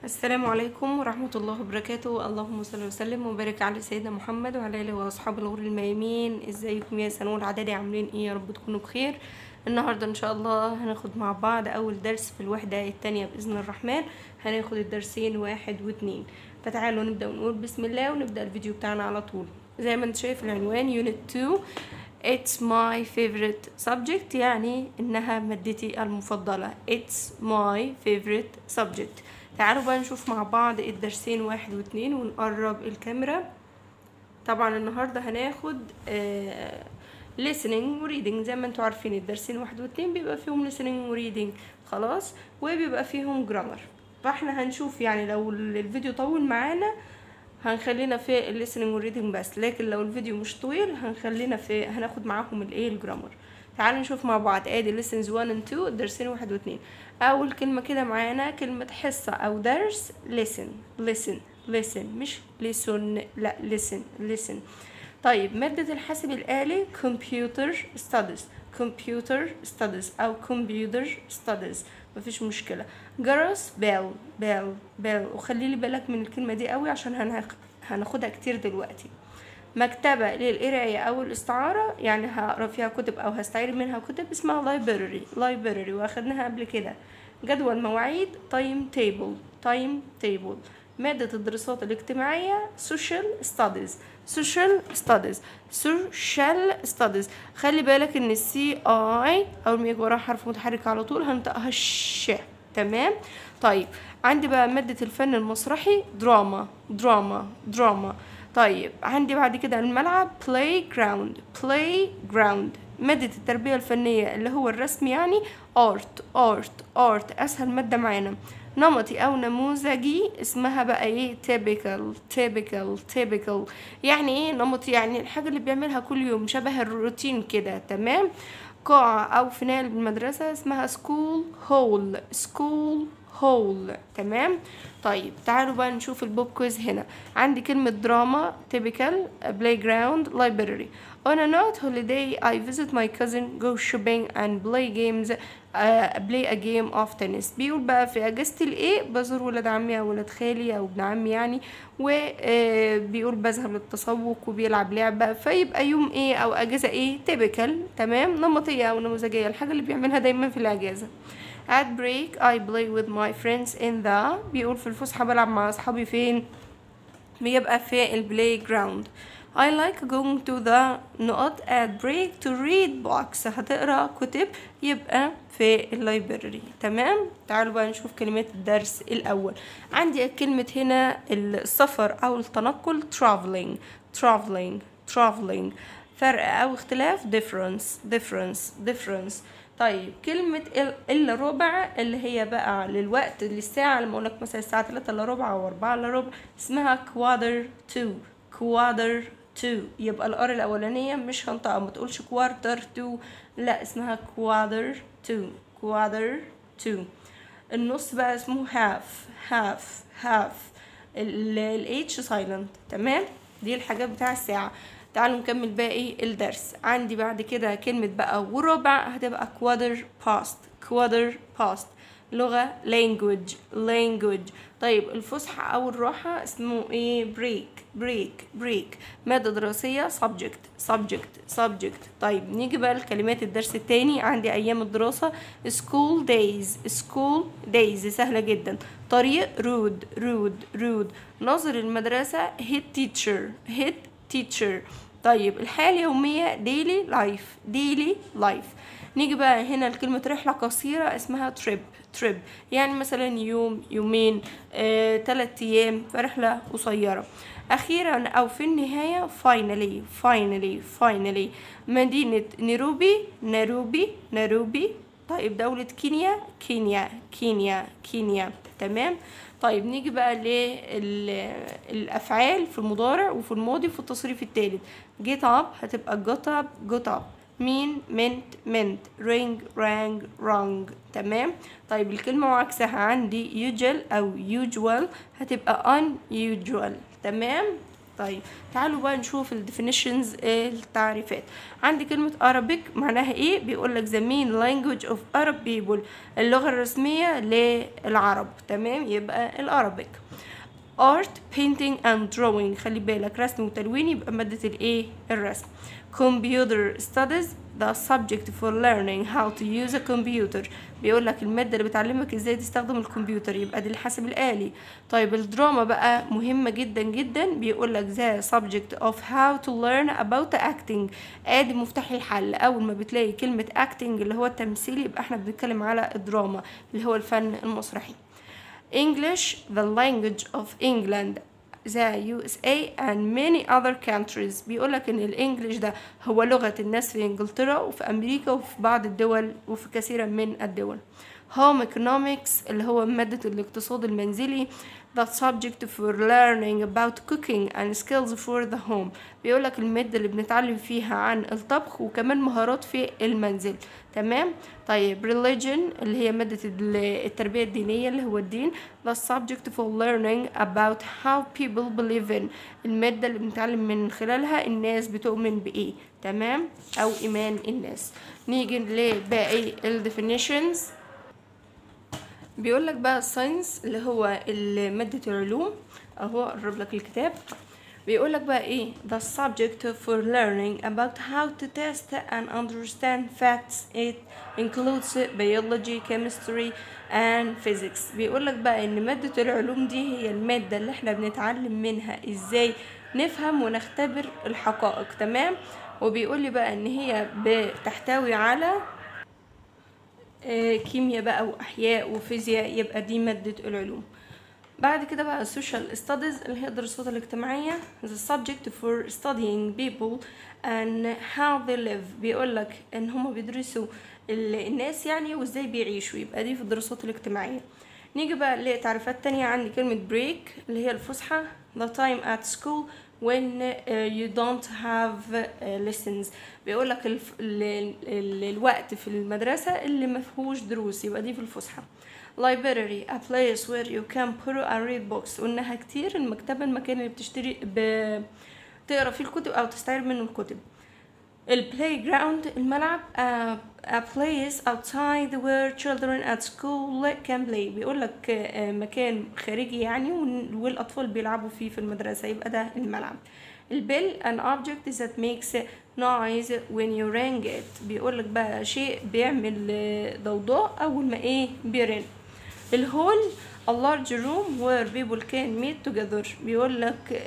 السلام عليكم ورحمة الله وبركاته اللهم صل وسلم وبارك على سيدنا محمد وعلى آله وأصحابه الغر الميامين ازيكم يا سنون العددي عاملين ايه يا رب تكونوا بخير النهاردة ان شاء الله هناخد مع بعض أول درس في الوحدة التانية بإذن الرحمن هناخد الدرسين واحد واتنين فتعالوا نبدأ ونقول بسم الله ونبدأ الفيديو بتاعنا على طول زي ما انت شايف العنوان Unit 2 It's my favorite subject يعني إنها مادتي المفضلة It's my favorite subject تعالوا بقى نشوف مع بعض الدرسين واحد واتنين ونقرب الكاميرا طبعا النهاردة هناخد آه listening و reading زي ما انتوا عارفين الدرسين واحد واتنين بيبقى فيهم listening و reading خلاص وبيبقى فيهم grammar فاحنا هنشوف يعني لو الفيديو طول معانا هنخلينا في الليسننج والريدنج بس لكن لو الفيديو مش طويل هنخلينا في هناخد معاهم الايه الجرامر تعالوا نشوف مع بعض ادي lessons 1 and 2 الدرسين واحد واتنين اول كلمه كده معانا كلمه حصه او درس listen listen listen مش listen لا listen listen طيب مادة الحاسب الآلي computer studies computer studies أو computer studies مفيش مشكلة جرس بيل بيل بيل وخلي لي بالك من الكلمة دي قوي عشان هنخ... هناخدها كتير دلوقتي مكتبة للقراية أو الاستعارة يعني هقرا فيها كتب أو هستعير منها كتب اسمها library library وأخدناها قبل كده جدول مواعيد time table time table مادة الدراسات الاجتماعية social studies social studies social studies خلي بالك ان السي اي اول ما يجي وراها حرف متحرك على طول هنطقها ش تمام طيب عندي بقى مادة الفن المسرحي دراما دراما دراما طيب عندي بعد كده الملعب playground playground مادة التربية الفنية اللي هو الرسم يعني art art art أسهل مادة معانا نمطي أو نموذجي اسمها بقى ايه typical typical typical يعني ايه نمطي يعني الحاجة اللي بيعملها كل يوم شبه الروتين كده تمام قاعة أو فناء المدرسة اسمها school hall school hall تمام طيب تعالوا بقى نشوف البوب كويز هنا عندي كلمة دراما typical playground library on a not holiday I visit my cousin go shopping and play games uh, play a game of tennis بيقول بقى في اجازة الايه بزور ولاد عمي او ولاد خالي او ابن عمي يعني وبيقول بذهب للتسوق وبيلعب لعبة فيبقى يوم ايه او اجازة ايه typical تمام نمطية او نموذجية الحاجة اللي بيعملها دايما في الاجازة at break I play with my friends in the بيقول في الفسحة بلعب مع اصحابي فين بيبقى في البلاي جراوند I like going to the نقط at break to read books هتقرا كتب يبقى في اللايبراري تمام تعالوا بقى نشوف كلمات الدرس الأول عندي كلمة هنا السفر أو التنقل traveling traveling traveling فرق أو اختلاف difference difference difference طيب كلمة إلا ربع اللي هي بقى للوقت للساعة لما أقولك مثلا الساعة تلاتة إلا ربع أو أربعة إلا ربع اسمها quarter to quarter to يبقى الار الاولانيه مش هنطقها ما تقولش quarter to لا اسمها quarter to quarter to النص بقى اسمه half half half الاتش سايلنت تمام دي الحاجات بتاع الساعه تعالوا نكمل باقي الدرس عندي بعد كده كلمة بقى وربع هتبقى quarter past quarter past لغة language language طيب الفسحة أو الراحة اسمه ايه break break break مادة دراسية subject subject subject طيب نيجي بقى لكلمات الدرس التاني عندي أيام الدراسة school days school days سهلة جدا طريق road road road ناظر المدرسة head teacher head teacher طيب الحياة اليومية daily life daily life نيجي بقى هنا لكلمة رحلة قصيرة اسمها trip trip يعني مثلا يوم يومين آه، تلات أيام فرحلة قصيرة أخيرا أو في النهاية finally finally finally مدينة نيروبي نيروبي نيروبي طيب دولة كينيا كينيا كينيا كينيا تمام طيب نيجي بقى للأفعال في المضارع وفي الماضي وفي التصريف التالت get up هتبقى got up got up مين meant meant ring rang rang تمام طيب الكلمة وعكسها عندي usual أو usual هتبقى unusual تمام طيب تعالوا بقى نشوف الديفينيشنز التعريفات عندي كلمة Arabic معناها ايه بيقول لك the main language of Arab people اللغة الرسمية للعرب تمام يبقى الأرابيك art painting and drawing خلي بالك رسم وتلوين يبقى مادة الايه الرسم computer studies the subject for learning how to use a computer بيقول لك المادة اللي بتعلمك ازاي تستخدم الكمبيوتر يبقى دي الحاسب الآلي طيب الدراما بقى مهمة جدا جدا بيقول لك the subject of how to learn about acting ادي مفتاح الحل اول ما بتلاقي كلمة acting اللي هو التمثيل يبقى احنا بنتكلم على الدراما اللي هو الفن المسرحي English the language of England the USA and many other countries بيقولك ان الانجليش ده هو لغة الناس في انجلترا وفي امريكا وفي بعض الدول وفي كثيرا من الدول home economics اللي هو مادة الاقتصاد المنزلي the subject for learning about cooking and skills for the home بيقولك المادة اللي بنتعلم فيها عن الطبخ وكمان مهارات في المنزل تمام طيب religion اللي هي مادة التربية الدينية اللي هو الدين the subject for learning about how people believe in المادة اللي بنتعلم من خلالها الناس بتؤمن بإيه تمام أو إيمان الناس نيجي لباقي ال definitions بيقول لك بقى الساينس اللي هو مادة العلوم اهو قرب لك الكتاب بيقول لك بقى ايه the subject for learning about how to test and understand facts it includes biology chemistry and physics بيقول لك بقى ان مادة العلوم دي هي المادة اللي احنا بنتعلم منها ازاي نفهم ونختبر الحقائق تمام وبيقول لي بقى ان هي بتحتوي على كيمياء بقى واحياء وفيزياء يبقى دي ماده العلوم بعد كده بقى social studies اللي هي الدراسات الاجتماعية the subject for studying people and how they live بيقول لك ان هما بيدرسوا الناس يعني وازاي بيعيشوا يبقى دي في الدراسات الاجتماعية نيجي بقى لتعريفات تانية عندي كلمة break اللي هي الفسحة the time at school when uh, you don't have uh, lessons بيقول لك الف... ال... ال... الوقت في المدرسة اللي ما فيهوش دروس يبقى دي في الفسحة library a place where you can borrow and read books قلناها كتير المكتبة المكان اللي بتشتري ب... تقرا فيه الكتب او تستعير منه الكتب البلاي جراوند الملعب uh, a place outside where children at school can play بيقول لك uh, مكان خارجي يعني والاطفال بيلعبوا فيه في المدرسه يبقى ده الملعب البيل an object that makes noise when you ring it بيقول لك بقى شيء بيعمل ضوضاء اول ما ايه بيرن الهول a large room where people can meet together بيقول لك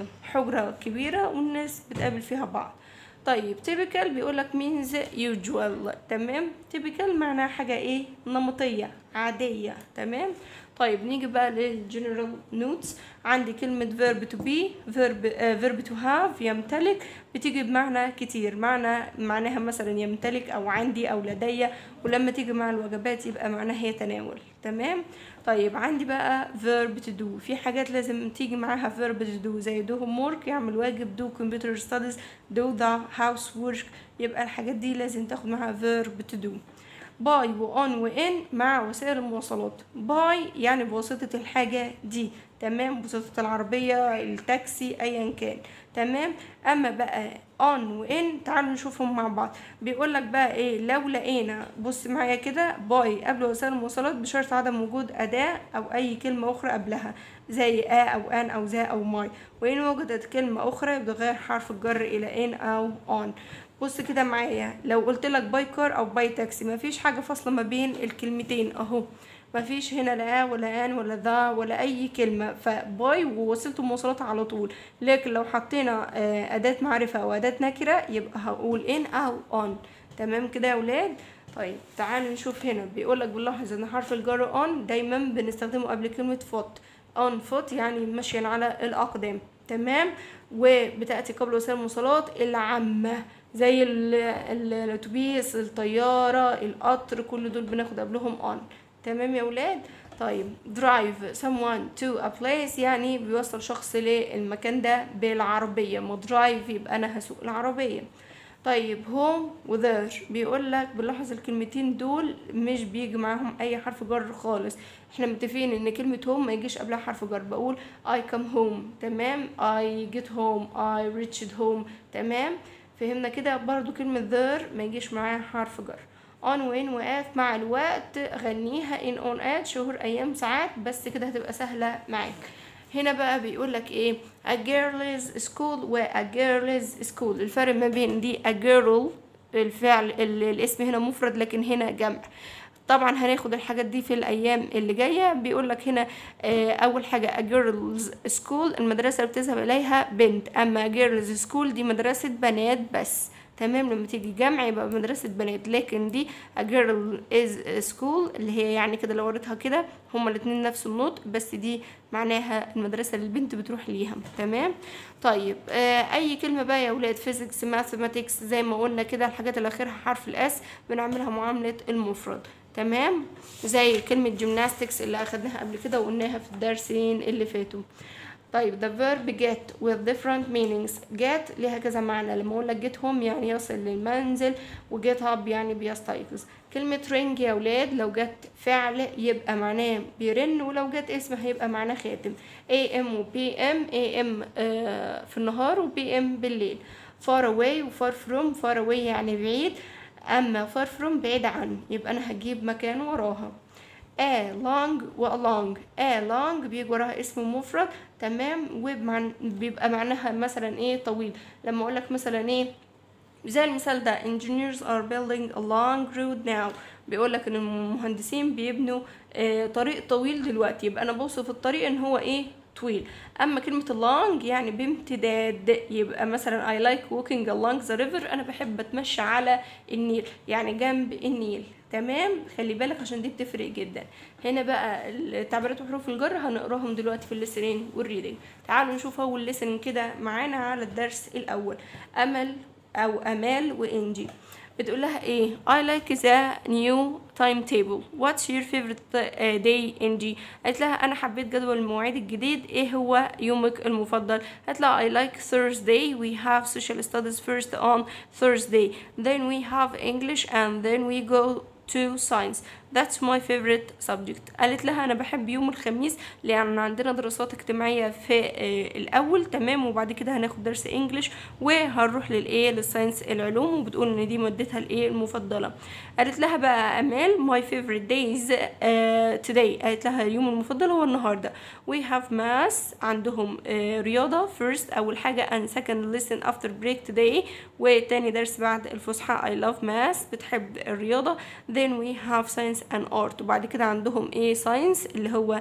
حجرة كبيرة والناس بتقابل فيها بعض طيب typical بيقول لك means usual تمام typical معناها حاجة ايه نمطية عادية تمام طيب نيجي بقى للجنرال نوتس عندي كلمة verb to be verb, uh, verb to have يمتلك بتيجي بمعنى كتير معنى معناها مثلا يمتلك او عندي او لدي ولما تيجي مع الوجبات يبقى معناها يتناول تمام طيب عندي بقى verb to do في حاجات لازم تيجي معاها verb to do زي do homework يعمل واجب do computer studies do the housework يبقى الحاجات دي لازم تاخد معاها verb to do باي وان وان مع وسائل المواصلات باي يعني بواسطة الحاجة دي تمام بواسطة العربية التاكسي ايا كان تمام اما بقى اون وان تعالوا نشوفهم مع بعض بيقول لك بقى ايه لو لقينا بص معايا كده باي قبل وسائل المواصلات بشرط عدم وجود اداة او اي كلمة اخرى قبلها زي ا او ان او ذا او ماي وان وجدت كلمة اخرى يبقى غير حرف الجر الى ان او اون بص كده معايا لو قلت لك باي كار او باي تاكسي مفيش حاجه فاصله ما بين الكلمتين اهو مفيش هنا لا ولا ان ولا ذا ولا اي كلمه فباي ووصلت المواصلات على طول لكن لو حطينا اداه معرفه او اداه نكره يبقى هقول ان او اون تمام كده يا اولاد طيب تعالوا نشوف هنا بيقول لك بنلاحظ ان حرف الجر اون دايما بنستخدمه قبل كلمه فوت اون فوت يعني ماشيا على الاقدام تمام وبتاتي قبل وسائل المواصلات العامه زي الاتوبيس الطياره القطر كل دول بناخد قبلهم on تمام يا ولاد طيب drive someone to a place يعني بيوصل شخص للمكان ده بالعربية ما drive يبقى أنا هسوق العربية طيب هوم وذير بيقول لك بنلاحظ الكلمتين دول مش بيجي معاهم اي حرف جر خالص احنا متفقين ان كلمة هوم ما يجيش قبلها حرف جر بقول I come home تمام I get home I reached home تمام فهمنا كده برضو كلمة there ما يجيش معاها حرف جر on when وات مع الوقت غنيها in on at شهور ايام ساعات بس كده هتبقى سهلة معاك هنا بقى بيقول لك ايه a girl's school و a girl's school الفرق ما بين دي a girl الفعل ال- الاسم هنا مفرد لكن هنا جمع طبعا هناخد الحاجات دي في الايام اللي جايه بيقول لك هنا آه، اول حاجه a girls school المدرسه اللي بتذهب اليها بنت اما girls school دي مدرسه بنات بس تمام لما تيجي جمع يبقى مدرسة بنات لكن دي a girl is school اللي هي يعني كده لو قريتها كده هما الاتنين نفس النطق بس دي معناها المدرسة اللي البنت بتروح ليها تمام طيب آه اي كلمة بقى يا ولاد physics mathematics زي ما قلنا كده الحاجات اللي اخرها حرف الاس بنعملها معاملة المفرد تمام زي كلمة جيمناستكس اللي اخدناها قبل كده وقلناها في الدرسين اللي فاتوا طيب the verb get with different meanings get ليها كذا معنى لما اقول لك get home يعني يصل للمنزل و get up يعني بيستيقظ كلمة ring يا ولاد لو جت فعل يبقى معناه بيرن ولو جت اسم هيبقى معناه خاتم am و pm am آه في النهار و pm بالليل far away و far from far away يعني بعيد اما far from بعيد عن يبقى انا هجيب مكان وراها a long و along a long بيجي وراها اسم مفرد تمام وبيبقى معناها مثلا ايه طويل لما اقول لك مثلا ايه زي المثال ده engineers are building a long road now بيقول لك ان المهندسين بيبنوا آه طريق طويل دلوقتي يبقى انا بوصف الطريق ان هو ايه طويل اما كلمة long يعني بامتداد يبقى مثلا I like walking along the river انا بحب اتمشى على النيل يعني جنب النيل تمام خلي بالك عشان دي بتفرق جدا هنا بقى التعبيرات وحروف الجر هنقراهم دلوقتي في الليسنين والريدنج تعالوا نشوف اول ليسن كده معانا على الدرس الاول امل او امال وانجي بتقول لها ايه I like the new timetable what's your favorite uh, day انجي قالت لها انا حبيت جدول المواعيد الجديد ايه هو يومك المفضل قالت لها I like Thursday we have social studies first on Thursday then we have English and then we go to science that's my favorite subject قالت لها انا بحب يوم الخميس لان عندنا دراسات اجتماعيه في آه الاول تمام وبعد كده هناخد درس انجليش وهنروح للايه للساينس العلوم وبتقول ان دي مادتها الايه المفضله قالت لها بقى امال my favorite days uh, today قالت لها اليوم المفضل هو النهارده we have math عندهم uh, رياضه first اول حاجه and second lesson after break today وتاني درس بعد الفسحه I love math بتحب الرياضه then we have science and art وبعد كده عندهم ايه science اللي هو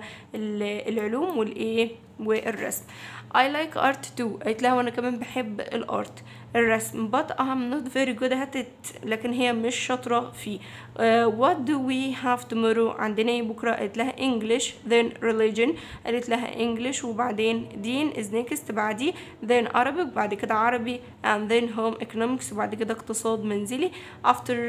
العلوم والايه والرسم I like art too قالت لها وانا كمان بحب الارت الرسم but I'm not very good at it لكن هي مش شاطرة فيه uh, what do we have tomorrow عندنا ايه بكرة قالت لها English then religion قالت لها English وبعدين دين is next بعديه then Arabic بعد كده عربي and then home economics وبعد كده اقتصاد منزلي after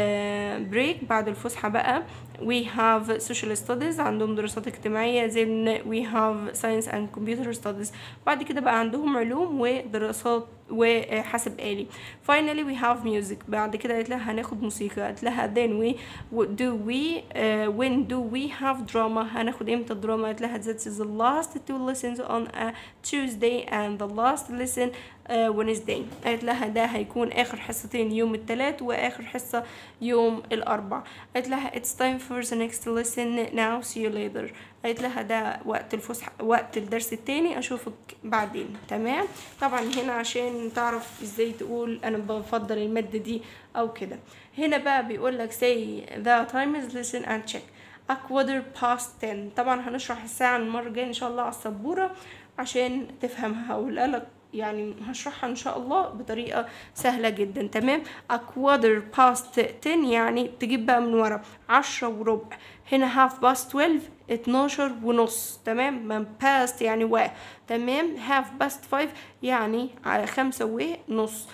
uh, break بعد الفسحة بقى we have social studies عندهم دراسات اجتماعية then we have science and computer studies بعد كده بقى عندهم علوم ودراسات وحاسب آلي finally we have music بعد كده قالت لها هناخد موسيقى قالت لها then we do we uh, when do we have drama هناخد امتى الدراما قالت لها that is the last two lessons on a Tuesday and the last lesson uh, Wednesday قالت لها ده هيكون آخر حصتين يوم الثلاث وآخر حصة يوم الأربع قالت لها it's time for the next lesson now see you later قالت لها ده وقت الفسحة وقت الدرس التاني أشوفك بعدين تمام طبعا هنا عشان تعرف ازاي تقول أنا بفضل المادة دي أو كده هنا بقى بيقول لك say the time is listen and check a quarter past 10 طبعا هنشرح الساعة المرة الجاية إن شاء الله على السبورة عشان تفهمها هقولها يعني هشرحها ان شاء الله بطريقه سهله جدا تمام a quarter past 10 يعني تجيب بقى من ورا عشرة وربع هنا half past 12 اتناشر ونص تمام من past يعني و تمام half past 5 يعني على خمسة ونص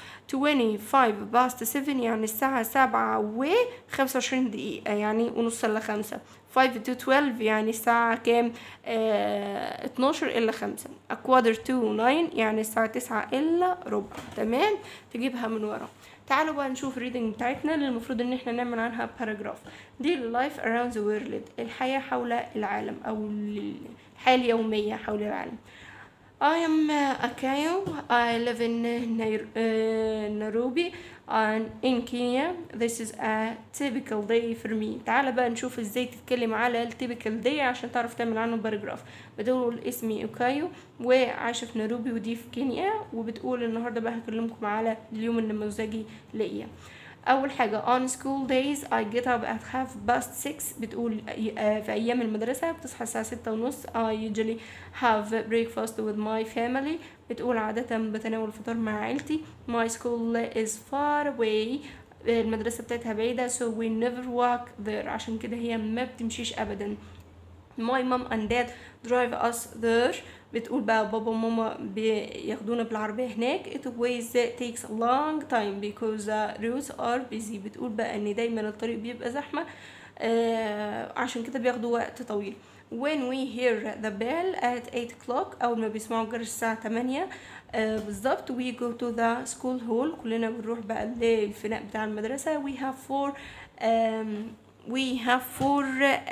25 past 7 يعني الساعة سبعة و 25 دقيقة يعني ونص إلا خمسة 5 to 12 يعني الساعة كام آه 12 إلا 5 a quarter to 9 يعني الساعة 9 إلا ربع تمام تجيبها من ورا تعالوا بقى نشوف الريدنج بتاعتنا اللي المفروض ان احنا نعمل عنها باراجراف دي life around the world الحياة حول العالم او الحياة اليومية حول العالم I am uh, Akayo. I live in Nair- uh, Nairobi and in Kenya. This is a typical day for me. تعالى بقى نشوف ازاي تتكلم على التيبيكال day عشان تعرف تعمل عنه باراجراف. بتقول اسمي أوكايو وعايشة في نيروبي ودي في كينيا وبتقول النهاردة بقى هكلمكم على اليوم النموذجي ليا. أول حاجة on school days I get up at half past six بتقول آه، في أيام المدرسة بتصحى الساعة ستة ونص I usually have breakfast with my family بتقول عادة بتناول الفطار مع عيلتي my school is far away المدرسة بتاعتها بعيدة so we never walk there عشان كده هي ما بتمشيش أبدا my mom and dad drive us there بتقول بقى بابا وماما بياخدونا بالعربية هناك it always takes a long time because the roads are busy بتقول بقى ان دايما الطريق بيبقى زحمة آه عشان كده بياخدوا وقت طويل when we hear the bell at 8 o'clock أول ما بيسمعوا الجرس الساعة 8 آه بالظبط we go to the school hall كلنا بنروح بقى للفناء بتاع المدرسة we have four um, we have four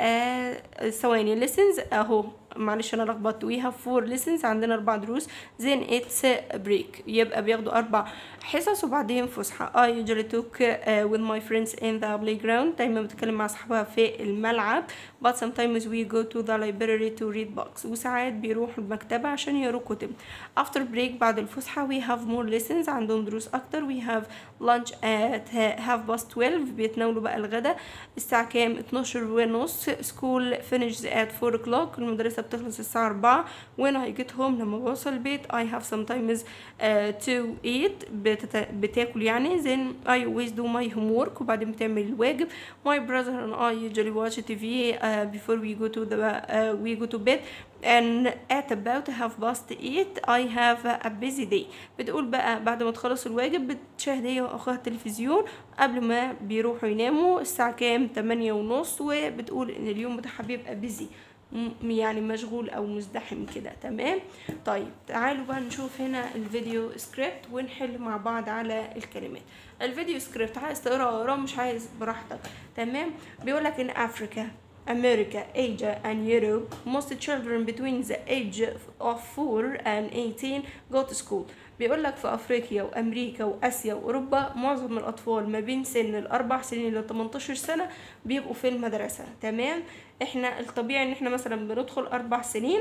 uh, ثواني lessons اهو معلش انا لخبطت we have four lessons عندنا اربع دروس then it's a break يبقى بياخدوا اربع حصص وبعدين فسحة I usually took uh, with my friends in the playground دايما بتكلم مع اصحابها في الملعب but sometimes we go to the library to read books وساعات بيروحوا المكتبة عشان يقروا كتب after break بعد الفسحة we have more lessons عندهم دروس اكتر we have lunch at half past 12 بيتناولوا بقى الغدا الساعة كام 12 ونص school finishes at 4 o'clock المدرسة بتخلص الساعة 4 when I get home لما بوصل البيت I have sometimes uh, to eat بتت... بتاكل يعني then I always do my homework وبعدين بتعمل الواجب my brother and I usually watch TV uh, before we go to the uh, we go to bed and at about half past eight I have a busy day بتقول بقى بعد ما تخلص الواجب بتشاهد هي واخوها التلفزيون قبل ما بيروحوا يناموا الساعة كام تمانية ونص وبتقول ان اليوم بتاعها بيبقى بيزي يعني مشغول او مزدحم كده تمام طيب تعالوا بقى نشوف هنا الفيديو سكريبت ونحل مع بعض على الكلمات الفيديو سكريبت عايز تقرا اقرا مش عايز براحتك تمام بيقول لك ان افريكا America, Asia, and Europe, most children between the age of 4 and 18 go to school. بيقول لك في افريقيا وامريكا واسيا واوروبا معظم الاطفال ما بين سن الاربع سنين ل 18 سنه بيبقوا في المدرسه تمام احنا الطبيعي ان احنا مثلا بندخل اربع سنين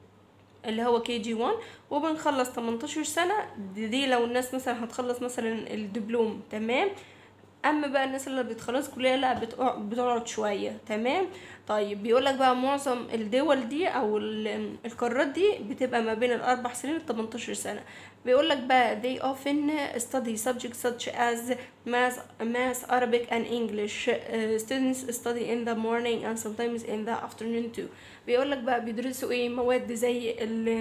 اللي هو كي جي 1 وبنخلص 18 سنه دي, دي لو الناس مثلا هتخلص مثلا الدبلوم تمام اما بقى الناس اللي بتخلص كليه لا بتقعد, بتقعد شويه تمام طيب بيقول لك بقى معظم الدول دي او القارات دي بتبقى ما بين الاربع سنين ل 18 سنه بيقول لك بقى they often study subjects such as math, math Arabic and English uh, students study in the morning and sometimes in the afternoon too بيقول لك بقى بيدرسوا ايه مواد زي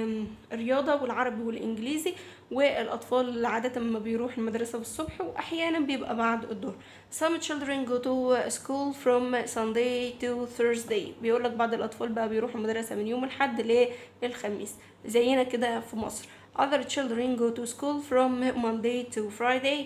الرياضه والعربي والانجليزي والاطفال عاده ما بيروح المدرسه الصبح واحيانا بيبقى بعد الظهر some children go to school from Sunday to Thursday بيقول لك بعض الاطفال بقى بيروحوا المدرسه من يوم الاحد للخميس زينا كده في مصر other children go to school from Monday to Friday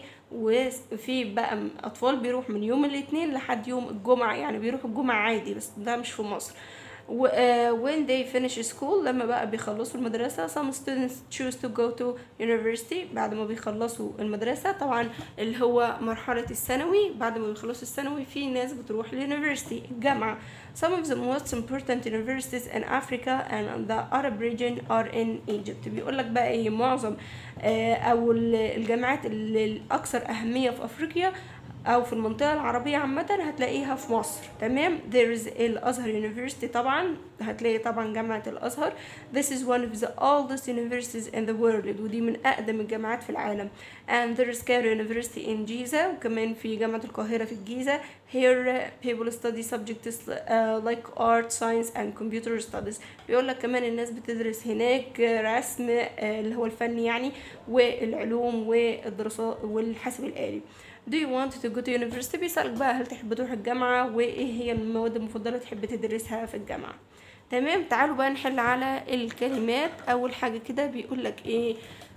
وفي بقى أطفال بيروح من يوم الاثنين لحد يوم الجمعة يعني بيروحوا الجمعة عادي بس ده مش في مصر و, uh, when they finish school لما بقى بيخلصوا المدرسة some students choose to go to university بعد ما بيخلصوا المدرسة طبعا اللي هو مرحلة الثانوي بعد ما بيخلصوا الثانوي في ناس بتروح لليونيفرسيتي الجامعة some of the most important universities in Africa and the Arab region are in Egypt بيقول لك بقى ايه معظم آه او الجامعات الاكثر اهمية في افريقيا او في المنطقه العربيه عامه هتلاقيها في مصر تمام there is الازهر university طبعا هتلاقي طبعا جامعه الازهر this is one of the oldest universities in the world ودي من اقدم الجامعات في العالم and there is Cairo University in Giza وكمان في جامعه القاهره في الجيزه here people study subjects uh, like art science and computer studies بيقول لك كمان الناس بتدرس هناك رسم uh, اللي هو الفن يعني والعلوم والدراسات والحاسب الآلي do you want to go to university بيسألك بقى هل تحب تروح الجامعة وايه هي المواد المفضلة تحب تدرسها في الجامعة تمام تعالوا بقى نحل على الكلمات اول حاجة كده بيقول لك ايه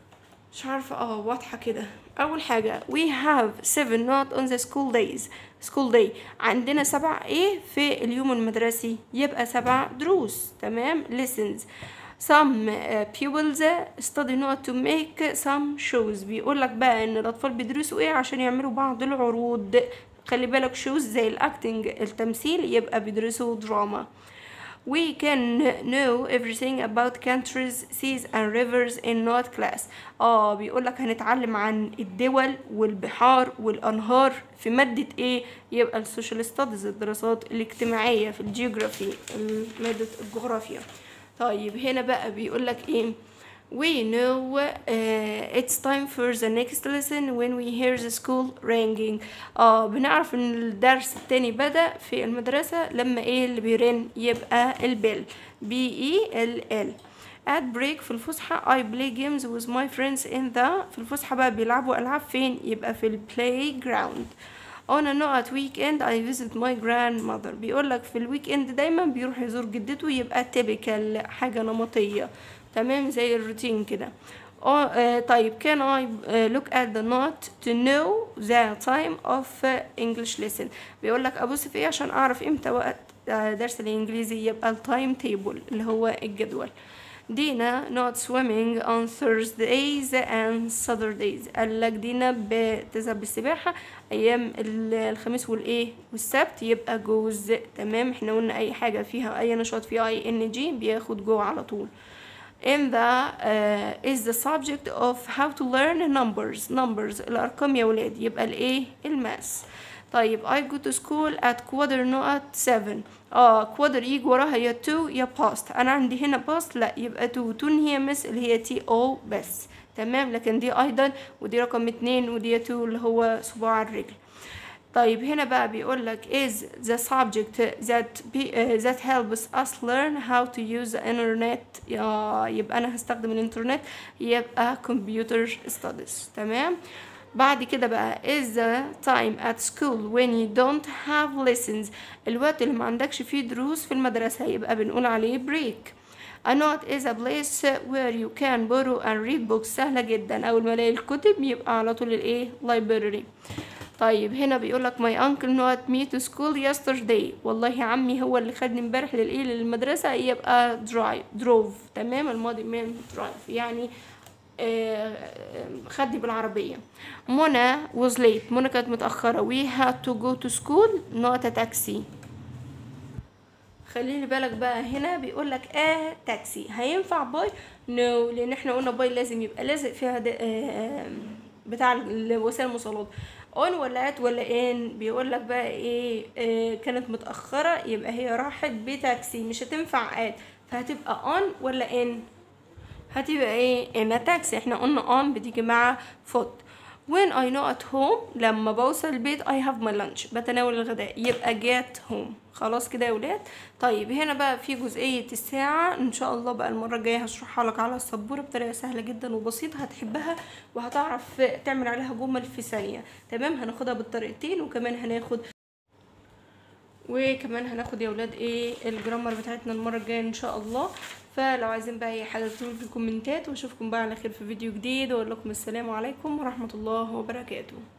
مش عارفة اه واضحة كده أول حاجة we have seven not on the school days school day عندنا سبع ايه في اليوم المدرسي يبقى سبع دروس تمام lessons some uh, pupils study not to make some shows بيقول لك بقى ان الاطفال بيدرسوا ايه عشان يعملوا بعض العروض خلي بالك shows زي الاكتنج التمثيل يبقى بيدرسوا دراما We can know everything about countries, seas and rivers in not class. اه بيقول لك هنتعلم عن الدول والبحار والانهار في مادة ايه؟ يبقى السوشيال ستاديز الدراسات الاجتماعية في الجيوغرافي مادة الجغرافيا. طيب هنا بقى بيقول لك ايه؟ We know uh, it's time for the next lesson when we hear the school ringing. اه بنعرف ان الدرس التاني بدأ في المدرسة لما ايه اللي بيرن يبقى البيل بي اي ال ال at break في الفسحة I play games with my friends in the في الفسحة بقى بيلعبوا ألعاب فين يبقى في ال playground on a not weekend I visit my grandmother بيقول لك في الويك اند دايما بيروح يزور جدته يبقى typical حاجة نمطية تمام زي الروتين كده oh, uh, طيب can I uh, look at the note to know the time of uh, English lesson بيقول لك ابص في ايه عشان اعرف امتى وقت uh, درس الانجليزي يبقى التايم تيبل اللي هو الجدول دينا not swimming on Thursdays and Saturdays قال لك دينا بتذهب بالسباحة أيام الخميس والإيه والسبت يبقى جوز تمام احنا قلنا أي حاجة فيها أي نشاط فيها أي إن جي بياخد جو على طول in the uh, is the subject of how to learn numbers numbers الأرقام يا ولاد يبقى الإيه الماس طيب I go to school at quarter not seven اه quarter يجي وراها يا تو يا past أنا عندي هنا past لا يبقى تو تون هي مس اللي هي تي او بس تمام لكن دي أيضا ودي رقم اتنين ودي تو اللي هو صباع الرجل طيب هنا بقى بيقول لك is the subject that be, uh, that helps us learn how to use the internet يا يبقى انا هستخدم الانترنت يبقى computer studies تمام بعد كده بقى is the time at school when you don't have lessons الوقت اللي ما عندكش فيه دروس في المدرسة يبقى بنقول عليه break A note is a place where you can borrow and read books سهلة جدا أول ما ألاقي الكتب يبقى على طول الإيه library طيب هنا بيقول لك my uncle not me to school yesterday والله عمي هو اللي خدني امبارح للايه للمدرسة يبقى drive drove تمام الماضي من drive يعني آه خدني بالعربية منى was late منى كانت متأخرة we had to go to school not a taxi خليني بالك بقى هنا بيقول لك اه تاكسي هينفع باي نو no. لان احنا قلنا باي لازم يبقى لازق فيها آه بتاع وسائل المواصلات اون ولا ات ولا ان بيقول لك بقى ايه آه كانت متاخره يبقى هي راحت بتاكسي مش هتنفع ات فهتبقى اون ولا ان هتبقى ايه ان تاكسي احنا قلنا اون بتيجي مع فوت when I know at home لما بوصل البيت I have my lunch بتناول الغداء يبقى get home خلاص كده يا ولاد طيب هنا بقى في جزئية الساعة ان شاء الله بقى المرة الجاية هشرحها لك على السبورة بطريقة سهلة جدا وبسيطة هتحبها وهتعرف تعمل عليها جمل في ثانية تمام هناخدها بالطريقتين وكمان هناخد وكمان هناخد يا ولاد ايه الجرامر بتاعتنا المرة الجاية ان شاء الله فلو عايزين بقى اي حاجة اكتبوا في الكومنتات واشوفكم بقى على خير في فيديو جديد واقول لكم السلام عليكم ورحمة الله وبركاته